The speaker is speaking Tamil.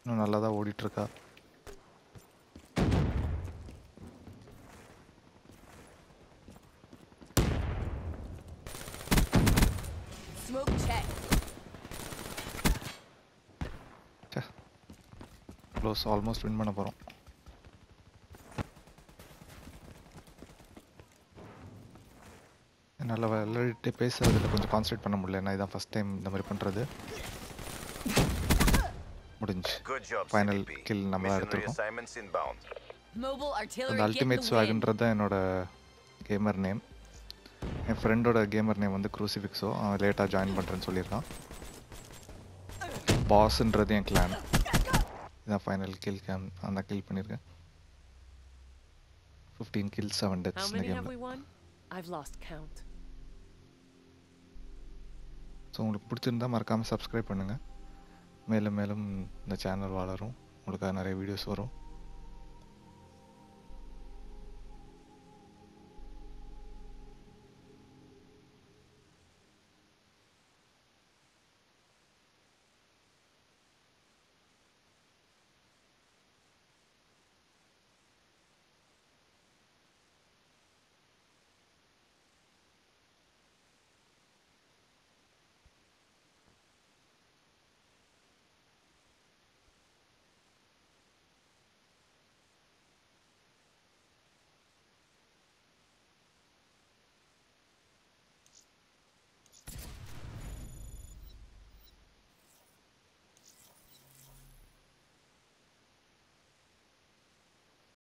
இன்னும் நல்லா தான் ஓடிட்டுருக்கா Smoke check. Close almost win பண்ண போகிறோம் என்னால் விளையாடிட்டு பேசுறதுல கொஞ்சம் கான்சன்ட்ரேட் பண்ண முடியல ஏன்னா இதான் ஃபஸ்ட் டைம் இந்த மாதிரி பண்ணுறது முடிஞ்சு Good job, Final CDP. kill நம்ம தான் Mission எடுத்திருக்கோம். reassignments inbound. Mobile artillery அந்த get அல்டிமேட் the win. ஸ்வாக்ன்றது தான் என்னோட கேமர் நேம் என் ஃப்ரெண்டோட கேமர் நேம் வந்து க்ரூசிஃபிக்ஸோ அவன் லேட்டாக ஜாயின் பண்ணுறேன்னு சொல்லியிருக்கான் பாஸ்ன்றது என் கிளான் இதான் ஃபைனல் கில் கேம் அந்த கில் பண்ணியிருக்கேன் fifteen kill seven How deaths இந்த many have கேமில் we won? I've lost count. So உங்களுக்கு பிடிச்சிருந்தா மறக்காமல் சப்ஸ்கிரைப் பண்ணுங்கள் மேலும் மேலும் இந்த சேனல் வளரும் உங்களுக்காக நிறைய வீடியோஸ் வரும்